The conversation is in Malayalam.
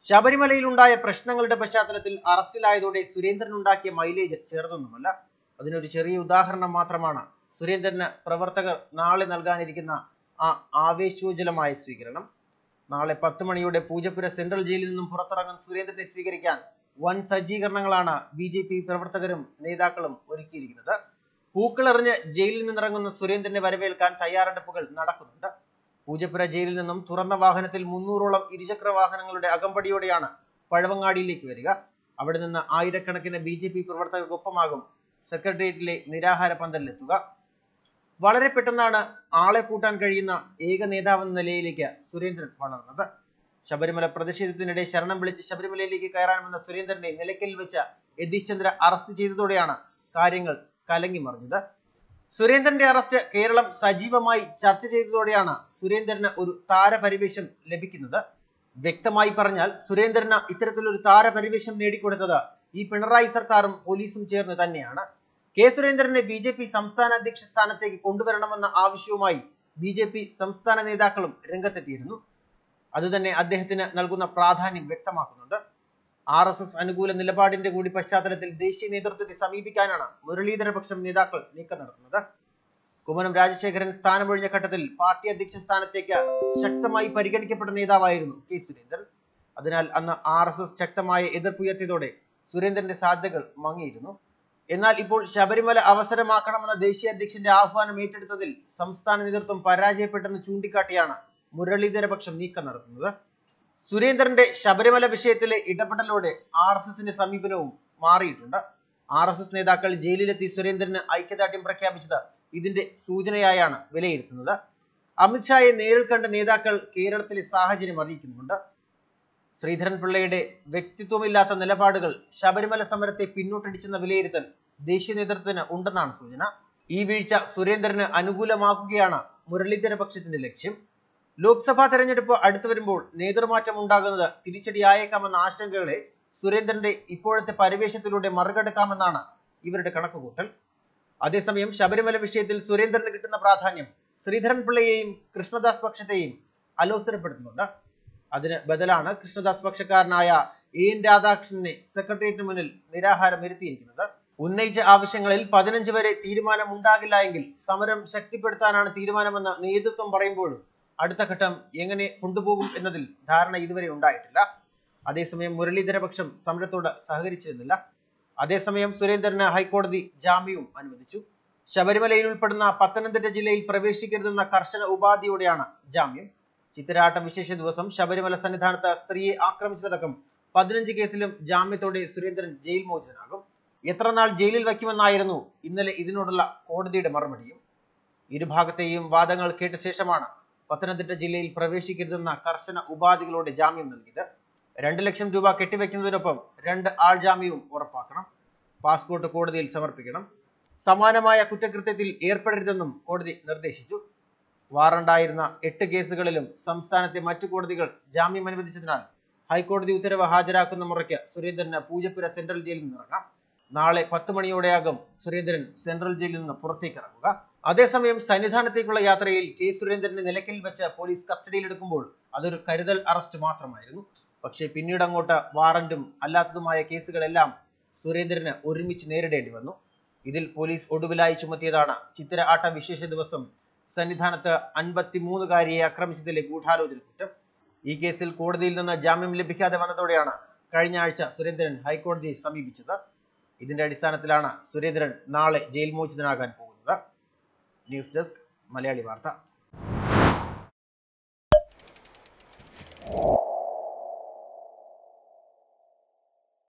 ശബരിമലയിലുണ്ടായ പ്രശ്നങ്ങളുടെ പശ്ചാത്തലത്തിൽ അറസ്റ്റിലായതോടെ സുരേന്ദ്രൻ ഉണ്ടാക്കിയ മൈലേജ് ചേർന്നൊന്നുമല്ല അതിനൊരു ചെറിയ ഉദാഹരണം മാത്രമാണ് സുരേന്ദ്രന് പ്രവർത്തകർ നാളെ നൽകാനിരിക്കുന്ന ആ ആവേശോജ്വലമായ സ്വീകരണം നാളെ പത്ത് മണിയോടെ പൂജപ്പുര സെൻട്രൽ ജയിലിൽ നിന്നും പുറത്തിറങ്ങുന്ന സുരേന്ദ്രനെ സ്വീകരിക്കാൻ വൻ സജ്ജീകരണങ്ങളാണ് ബി ജെ പി പ്രവർത്തകരും നേതാക്കളും ഒരുക്കിയിരിക്കുന്നത് പൂക്കളെറിഞ്ഞ് ജയിലിൽ നിന്നിറങ്ങുന്ന സുരേന്ദ്രനെ വരവേൽക്കാൻ തയ്യാറെടുപ്പുകൾ നടക്കുന്നുണ്ട് പൂജപ്പുര ജയിലിൽ നിന്നും തുറന്ന വാഹനത്തിൽ മുന്നൂറോളം ഇരുചക്ര വാഹനങ്ങളുടെ അകമ്പടിയോടെയാണ് പഴവങ്ങാടിയിലേക്ക് വരിക അവിടെ നിന്ന് ആയിരക്കണക്കിന് ബി ജെ പി പ്രവർത്തകർക്കൊപ്പമാകും സെക്രട്ടേറിയറ്റിലെ നിരാഹാര പന്തലിലെത്തുക വളരെ പെട്ടെന്നാണ് ആളെ കൂട്ടാൻ കഴിയുന്ന ഏക നേതാവെന്ന നിലയിലേക്ക് സുരേന്ദ്രൻ വളർന്നത് ശബരിമല പ്രതിഷേധത്തിനിടെ ശരണം വിളിച്ച് ശബരിമലയിലേക്ക് കയറാൻ വന്ന സുരേന്ദ്രനെ നിലയ്ക്കലിൽ വെച്ച് യതീഷ് ചന്ദ്ര അറസ്റ്റ് ചെയ്തതോടെയാണ് കാര്യങ്ങൾ കലങ്ങി മറിഞ്ഞത് സുരേന്ദ്രന്റെ അറസ്റ്റ് കേരളം സജീവമായി ചർച്ച ചെയ്തതോടെയാണ് സുരേന്ദ്രന് ഒരു താരപരിവേഷം ലഭിക്കുന്നത് വ്യക്തമായി പറഞ്ഞാൽ സുരേന്ദ്രന് ഇത്തരത്തിലൊരു താരപരിവേഷം നേടിക്കൊടുത്തത് ഈ പിണറായി സർക്കാരും പോലീസും ചേർന്ന് തന്നെയാണ് കെ സുരേന്ദ്രനെ ബി ജെ പി സംസ്ഥാന അധ്യക്ഷ സ്ഥാനത്തേക്ക് കൊണ്ടുവരണമെന്ന ആവശ്യവുമായി ബി ജെ പി സംസ്ഥാന നേതാക്കളും രംഗത്തെത്തിയിരുന്നു അതുതന്നെ അദ്ദേഹത്തിന് നൽകുന്ന പ്രാധാന്യം വ്യക്തമാക്കുന്നുണ്ട് ആർ എസ് എസ് അനുകൂല നിലപാടിന്റെ കൂടി പശ്ചാത്തലത്തിൽ ദേശീയ നേതൃത്വത്തെ സമീപിക്കാനാണ് മുരളീധരപക്ഷം നേതാക്കൾ നീക്കം നടത്തുന്നത് കുമ്മനം രാജശേഖരൻ സ്ഥാനമൊഴിഞ്ഞ ഘട്ടത്തിൽ പാർട്ടി അധ്യക്ഷ സ്ഥാനത്തേക്ക് ശക്തമായി പരിഗണിക്കപ്പെട്ട നേതാവായിരുന്നു കെ സുരേന്ദ്രൻ അതിനാൽ അന്ന് ആർ എസ് എസ് ശക്തമായ എതിർപ്പുയർത്തിയതോടെ സുരേന്ദ്രന്റെ സാധ്യതകൾ മങ്ങിയിരുന്നു എന്നാൽ ഇപ്പോൾ ശബരിമല അവസരമാക്കണമെന്ന ദേശീയ അധ്യക്ഷന്റെ ആഹ്വാനം ഏറ്റെടുത്തതിൽ സംസ്ഥാന നേതൃത്വം പരാജയപ്പെട്ടെന്ന് ചൂണ്ടിക്കാട്ടിയാണ് മുരളീധരപക്ഷം നീക്കം നടത്തുന്നത് സുരേന്ദ്രന്റെ ശബരിമല വിഷയത്തിലെ ഇടപെടലോടെ ആർ എസ് എസിന്റെ സമീപനവും മാറിയിട്ടുണ്ട് ആർ എസ് എസ് നേതാക്കൾ ജയിലിലെത്തി സുരേന്ദ്രന് ഐക്യദാർഢ്യം പ്രഖ്യാപിച്ചത് ഇതിന്റെ സൂചനയായാണ് വിലയിരുത്തുന്നത് അമിത്ഷായെ നേരിൽ കണ്ട നേതാക്കൾ കേരളത്തിലെ സാഹചര്യം അറിയിക്കുന്നുണ്ട് ശ്രീധരൻ പിള്ളയുടെ വ്യക്തിത്വമില്ലാത്ത നിലപാടുകൾ ശബരിമല സമരത്തെ പിന്നോട്ടടിച്ചെന്ന വിലയിരുത്തൽ ദേശീയ നേതൃത്വത്തിന് ഉണ്ടെന്നാണ് സൂചന ഈ വീഴ്ച സുരേന്ദ്രന് അനുകൂലമാക്കുകയാണ് മുരളീധര പക്ഷത്തിന്റെ ലക്ഷ്യം ലോക്സഭാ തെരഞ്ഞെടുപ്പ് അടുത്തു വരുമ്പോൾ നേതൃമാറ്റം ഉണ്ടാകുന്നത് തിരിച്ചടിയായേക്കാമെന്ന ആശങ്കകളെ സുരേന്ദ്രന്റെ ഇപ്പോഴത്തെ പരിവേഷത്തിലൂടെ മറികടക്കാമെന്നാണ് ഇവരുടെ കണക്കുകൂട്ടൽ അതേസമയം ശബരിമല വിഷയത്തിൽ സുരേന്ദ്രന് കിട്ടുന്ന പ്രാധാന്യം ശ്രീധരൻ പിള്ളയെയും കൃഷ്ണദാസ് പക്ഷത്തെയും അലോസരപ്പെടുത്തുന്നുണ്ട് അതിന് ബദലാണ് കൃഷ്ണദാസ് പക്ഷക്കാരനായ എ എൻ രാധാകൃഷ്ണനെ സെക്രട്ടേറിയറ്റിന് മുന്നിൽ നിരാഹാരം ഇരുത്തിയിരിക്കുന്നത് ഉന്നയിച്ച ആവശ്യങ്ങളിൽ പതിനഞ്ച് വരെ തീരുമാനം ഉണ്ടാകില്ല എങ്കിൽ സമരം ശക്തിപ്പെടുത്താനാണ് തീരുമാനമെന്ന് നേതൃത്വം പറയുമ്പോഴും അടുത്ത ഘട്ടം എങ്ങനെ കൊണ്ടുപോകും എന്നതിൽ ധാരണ ഇതുവരെ ഉണ്ടായിട്ടില്ല അതേസമയം മുരളീധരപക്ഷം സമരത്തോട് സഹകരിച്ചിരുന്നില്ല അതേസമയം സുരേന്ദ്രന് ഹൈക്കോടതി ജാമ്യവും അനുവദിച്ചു ശബരിമലയിൽ ഉൾപ്പെടുന്ന പത്തനംതിട്ട ജില്ലയിൽ പ്രവേശിക്കരുതെന്ന കർശന ഉപാധിയോടെയാണ് ജാമ്യം ചിത്തിരാട്ട വിശേഷ ദിവസം ശബരിമല സന്നിധാനത്ത് സ്ത്രീയെ ആക്രമിച്ചതടക്കം പതിനഞ്ച് കേസിലും ജാമ്യത്തോടെ സുരേന്ദ്രൻ ജയിൽ മോചിതനാകും എത്ര നാൾ ജയിലിൽ വയ്ക്കുമെന്നായിരുന്നു ഇന്നലെ ഇതിനോടുള്ള കോടതിയുടെ മറുപടിയും ഇരുഭാഗത്തെയും വാദങ്ങൾ കേട്ട ശേഷമാണ് പത്തനംതിട്ട ജില്ലയിൽ പ്രവേശിക്കരുതെന്ന കർശന ഉപാധികളോടെ ജാമ്യം നൽകിയത് രണ്ട് ലക്ഷം രൂപ കെട്ടിവെക്കുന്നതിനൊപ്പം രണ്ട് ആൾ ജാമ്യവും ഉറപ്പാക്കണം പാസ്പോർട്ട് കോടതിയിൽ സമർപ്പിക്കണം സമാനമായ കുറ്റകൃത്യത്തിൽ ഏർപ്പെടരുതെന്നും കോടതി നിർദ്ദേശിച്ചു വാറണ്ടായിരുന്ന എട്ട് കേസുകളിലും സംസ്ഥാനത്തെ മറ്റു കോടതികൾ ജാമ്യം അനുവദിച്ചതിനാൽ ഹൈക്കോടതി ഉത്തരവ് ഹാജരാക്കുന്ന മുറയ്ക്ക് സുരേന്ദ്രന് പൂജപ്പുര സെൻട്രൽ ജയിലിൽ നിന്നിറങ്ങാം നാളെ പത്ത് മണിയോടെയാകും സുരേന്ദ്രൻ സെൻട്രൽ ജയിലിൽ നിന്ന് പുറത്തേക്ക് ഇറങ്ങുക അതേസമയം സന്നിധാനത്തേക്കുള്ള യാത്രയിൽ കെ സുരേന്ദ്രനെ നിലയ്ക്കൽ വെച്ച് പോലീസ് കസ്റ്റഡിയിലെടുക്കുമ്പോൾ അതൊരു കരുതൽ അറസ്റ്റ് മാത്രമായിരുന്നു പക്ഷേ പിന്നീട് അങ്ങോട്ട് വാറന്റും അല്ലാത്തതുമായ കേസുകളെല്ലാം സുരേന്ദ്രന് ഒരുമിച്ച് നേരിടേണ്ടി വന്നു ഇതിൽ പോലീസ് ഒടുവിലായി ചുമത്തിയതാണ് ചിത്തിര ആട്ട വിശേഷ ദിവസം സന്നിധാനത്ത് അൻപത്തിമൂന്നുകാരിയെ ആക്രമിച്ചതിലെ ഗൂഢാലോചന കുറ്റം ഈ കേസിൽ കോടതിയിൽ നിന്ന് ജാമ്യം ലഭിക്കാതെ വന്നതോടെയാണ് കഴിഞ്ഞ ആഴ്ച സുരേന്ദ്രൻ ഹൈക്കോടതിയെ സമീപിച്ചത് ഇതിന്റെ അടിസ്ഥാനത്തിലാണ് സുരേന്ദ്രൻ നാളെ ജയിൽ മോചിതനാകാൻ പോകുന്നത് ന്യൂസ് ഡെസ്ക് മലയാളി വാർത്ത